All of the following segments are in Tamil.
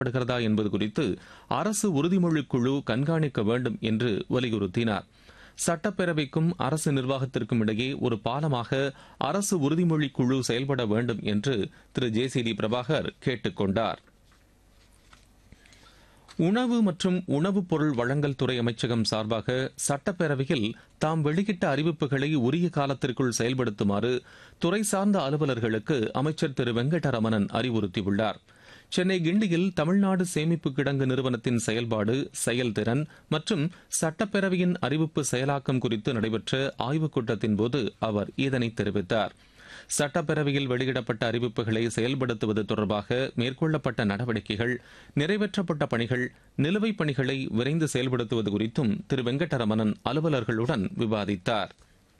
படுகிறதா என்பது குறித்து அரசு உறுதிமொழி குழு கண்காணிக்க வேண்டும் என்று வலியுறுத்தினார் சட்டப்பேரவைக்கும் அரசு நிர்வாகத்திற்கும் இடையே ஒரு பாலமாக அரசு உறுதிமொழி குழு செயல்பட வேண்டும் என்று திரு ஜே சி டி பிரபாகர் கேட்டுக் கொண்டார் உணவு மற்றும் உணவுப் பொருள் வழங்கல் துறை அமைச்சகம் சார்பாக சட்டப்பேரவையில் தாம் வெளியிட்ட அறிவிப்புகளை உரிய காலத்திற்குள் செயல்படுத்துமாறு துறை சார்ந்த அலுவலர்களுக்கு அமைச்சர் திரு வெங்கடரமணன் அறிவுறுத்தியுள்ளார் சென்னை கிண்டியில் தமிழ்நாடு சேமிப்பு கிடங்கு நிறுவனத்தின் செயல்பாடு செயல்திறன் மற்றும் சட்டப்பேரவையின் அறிவிப்பு செயலாக்கம் குறித்து நடைபெற்ற ஆய்வுக் கூட்டத்தின் போது அவர் இதனை தெரிவித்தார் சட்டப்பேரவையில் வெளியிடப்பட்ட அறிவிப்புகளை செயல்படுத்துவது தொடர்பாக மேற்கொள்ளப்பட்ட நடவடிக்கைகள் நிறைவேற்றப்பட்ட பணிகள் நிலுவைப் பணிகளை விரைந்து செயல்படுத்துவது குறித்தும் திரு வெங்கடரமணன் அலுவலர்களுடன் விவாதித்தார்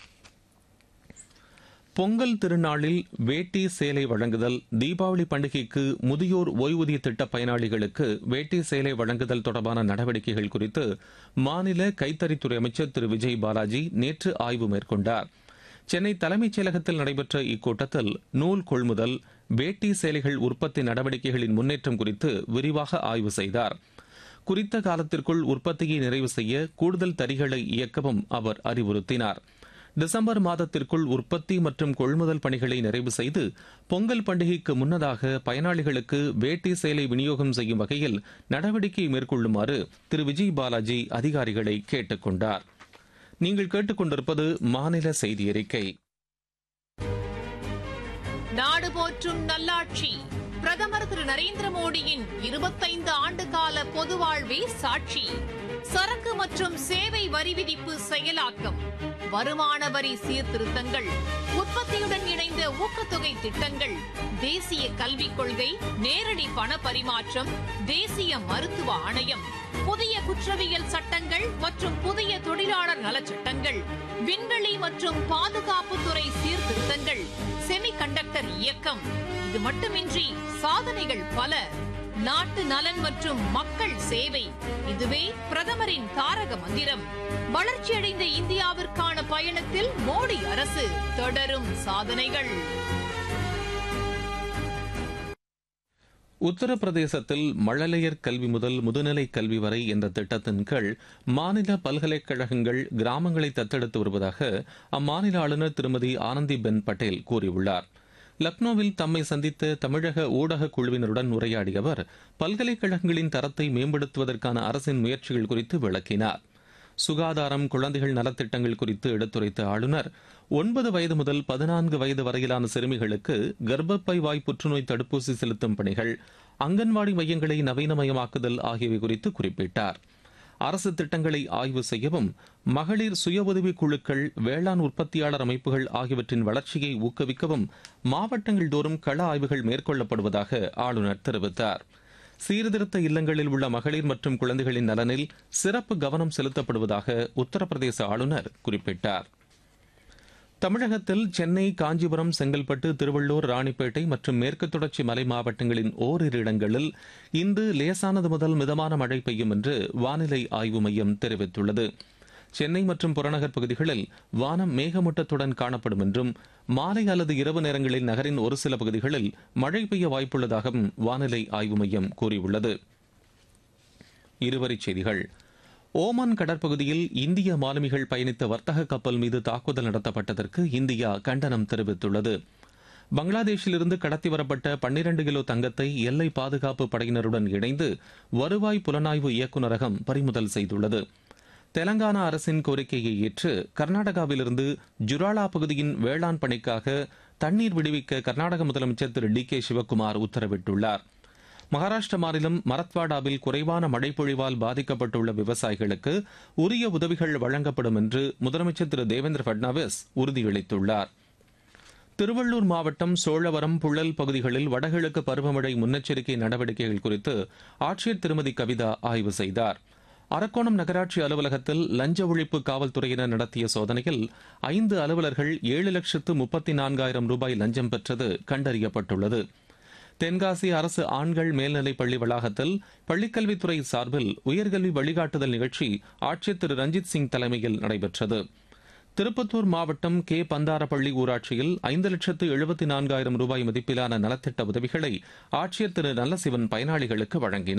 பொங்கல் திருநாளில் வேட்டி சேலை வழங்குதல் தீபாவளி பண்டிகைக்கு முதியோர் ஓய்வூதிய திட்ட பயனாளிகளுக்கு வேட்டி சேலை வழங்குதல் தொடர்பான நடவடிக்கைகள் குறித்து மாநில கைத்தறித்துறை அமைச்சர் திரு விஜய் பாலாஜி நேற்று ஆய்வு மேற்கொண்டார் சென்னை தலைமைச் செயலகத்தில் நடைபெற்ற இக்கூட்டத்தில் நூல் கொள்முதல் வேட்டி சேலைகள் உற்பத்தி நடவடிக்கைகளின் முன்னேற்றம் குறித்து விரிவாக ஆய்வு செய்தார் குறித்த காலத்திற்குள் உற்பத்தியை நிறைவு செய்ய கூடுதல் தறிகளை இயக்கவும் அவர் அறிவுறுத்தினார் டிசம்பர் மாதத்திற்குள் உற்பத்தி மற்றும் கொள்முதல் பணிகளை நிறைவு செய்து பொங்கல் பண்டிகைக்கு முன்னதாக பயனாளிகளுக்கு வேட்டி சேலை விநியோகம் செய்யும் வகையில் நடவடிக்கை மேற்கொள்ளுமாறு திரு விஜய் பாலாஜி அதிகாரிகளை கேட்டுக் கொண்டார் நீங்கள் கேட்டுக்கொண்டிருப்பது மாநில செய்தி அறிக்கை நாடு போற்றும் நல்லாட்சி பிரதமர் திரு நரேந்திர மோடியின் இருபத்தைந்து ஆண்டு கால பொது வாழ்வே சாட்சி சரக்கு மற்றும் சேவை வரி விதிப்பு செயலாக்கம் வருமான வரி சீர்திருத்தங்கள் உற்பத்தியுடன் இணைந்த ஊக்கத்தொகை திட்டங்கள் தேசிய கல்விக் கொள்கை நேரடி பண பரிமாற்றம் தேசிய மருத்துவ ஆணையம் புதிய குற்றவியல் சட்டங்கள் மற்றும் புதிய தொழிலாளர் நலச்சட்டங்கள் விண்வெளி மற்றும் பாதுகாப்புத்துறை சீர்திருத்தங்கள் செமிகண்டக்டர் இயக்கம் இது மட்டுமின்றி சாதனைகள் பல நாட்டு நலன் மற்றும் மக்கள் சேவை இதுவே பிரதமரின் தாரக மந்திரம் வளர்ச்சியடைந்த இந்தியாவிற்கான பயணத்தில் மோடி அரசு தொடரும் சாதனைகள் உத்தரப்பிரதேசத்தில் மழலையர் கல்வி முதல் முதுநிலை கல்வி வரை என்ற திட்டத்தின் கீழ் மாநில பல்கலைக்கழகங்கள் கிராமங்களை தத்தெடுத்து வருவதாக அம்மாநில ஆளுநர் திருமதி ஆனந்திபென் பட்டேல் கூறியுள்ளார் லக்னோவில் தம்மை சந்தித்த தமிழக ஊடக குழுவினருடன் உரையாடிய அவர் பல்கலைக்கழகங்களின் தரத்தை மேம்படுத்துவதற்கான அரசின் முயற்சிகள் குறித்து விளக்கினார் சுகாதாரம் குழந்தைகள் நலத்திட்டங்கள் குறித்து எடுத்துரைத்த ஆளுநர் ஒன்பது வயது முதல் பதினான்கு வயது வரையிலான சிறுமிகளுக்கு கர்ப்பப்பை வாய் புற்றுநோய் தடுப்பூசி செலுத்தும் பணிகள் அங்கன்வாடி மையங்களை நவீனமயமாக்குதல் ஆகியவை குறித்து குறிப்பிட்டார் அரசு திட்டங்களை ஆய்வு செய்யவும் மகளிர் சுய உதவி குழுக்கள் வேளாண் உற்பத்தியாளர் அமைப்புகள் ஆகியவற்றின் வளர்ச்சியை ஊக்குவிக்கவும் மாவட்டங்கள் தோறும் கள ஆய்வுகள் மேற்கொள்ளப்படுவதாக ஆளுநர் தெரிவித்தார் சீர்திருத்த இல்லங்களில் உள்ள மகளிர் மற்றும் குழந்தைகளின் நலனில் சிறப்பு கவனம் செலுத்தப்படுவதாக உத்தரப்பிரதேச ஆளுநர் குறிப்பிட்டார் தமிழகத்தில் சென்னை காஞ்சிபுரம் செங்கல்பட்டு திருவள்ளூர் ராணிப்பேட்டை மற்றும் மேற்கு தொடர்ச்சி மலை மாவட்டங்களின் ஓரிரு இடங்களில் இன்று லேசானது முதல் மிதமான மழை பெய்யும் என்று வானிலை ஆய்வு மையம் தெரிவித்துள்ளது சென்னை மற்றும் புறநகர் பகுதிகளில் வானம் மேகமூட்டத்துடன் காணப்படும் என்றும் மாலை அல்லது இரவு நேரங்களில் நகரின் ஒரு சில பகுதிகளில் மழை பெய்ய வாய்ப்புள்ளதாகவும் வானிலை ஆய்வு மையம் கூறியுள்ளது இருவரிச் செய்திகள் ஓமான் கடற்பகுதியில் இந்திய மாலுமிகள் பயணித்த வர்த்தக கப்பல் மீது தாக்குதல் நடத்தப்பட்டதற்கு இந்தியா கண்டனம் தெரிவித்துள்ளது பங்களாதேஷிலிருந்து கடத்தி வரப்பட்ட பன்னிரண்டு கிலோ தங்கத்தை எல்லை பாதுகாப்பு படையினருடன் இணைந்து வருவாய் புலனாய்வு இயக்குநரகம் பறிமுதல் செய்துள்ளது தெலங்கானா அரசின் கோரிக்கையை ஏற்று கர்நாடகாவிலிருந்து ஜுராலா பகுதியின் வேளாண் பணிக்காக தண்ணீர் விடுவிக்க கர்நாடக முதலமைச்சர் திரு டி கே சிவக்குமார் உத்தரவிட்டுள்ளார் மகாராஷ்டிர மாநிலம் மரத்வாடாவில் குறைவான மழைப்பொழிவால் பாதிக்கப்பட்டுள்ள விவசாயிகளுக்கு உரிய உதவிகள் வழங்கப்படும் என்று முதலமைச்சர் திரு தேவேந்திர பட்னாவிஸ் உறுதியளித்துள்ளார் திருவள்ளூர் மாவட்டம் சோழவரம் புழல் பகுதிகளில் வடகிழக்கு பருவமழை முன்னெச்சரிக்கை நடவடிக்கைகள் குறித்து ஆட்சியர் திருமதி கவிதா ஆய்வு செய்தார் அரக்கோணம் நகராட்சி அலுவலகத்தில் லஞ்ச ஒழிப்பு காவல்துறையினர் நடத்திய சோதனையில் ஐந்து அலுவலர்கள் ஏழு லட்சத்து முப்பத்தி நான்காயிரம் ரூபாய் லஞ்சம் பெற்றது கண்டறியப்பட்டுள்ளது தென்காசி அரசு ஆண்கள் மேல்நிலைப் பள்ளி வளாகத்தில் பள்ளிக்கல்வித்துறை சார்பில் உயர்கல்வி வழிகாட்டுதல் நிகழ்ச்சி ஆட்சியர் திரு ரஞ்சித் சிங் தலைமையில் நடைபெற்றது திருப்பத்தூர் மாவட்டம் கே பந்தாரப்பள்ளி ஊராட்சியில் ஐந்து லட்சத்து எழுபத்தி நான்காயிரம் ரூபாய் மதிப்பிலான நலத்திட்ட உதவிகளை ஆட்சியர் திரு நல்லசிவன் பயனாளிகளுக்கு வழங்கினார்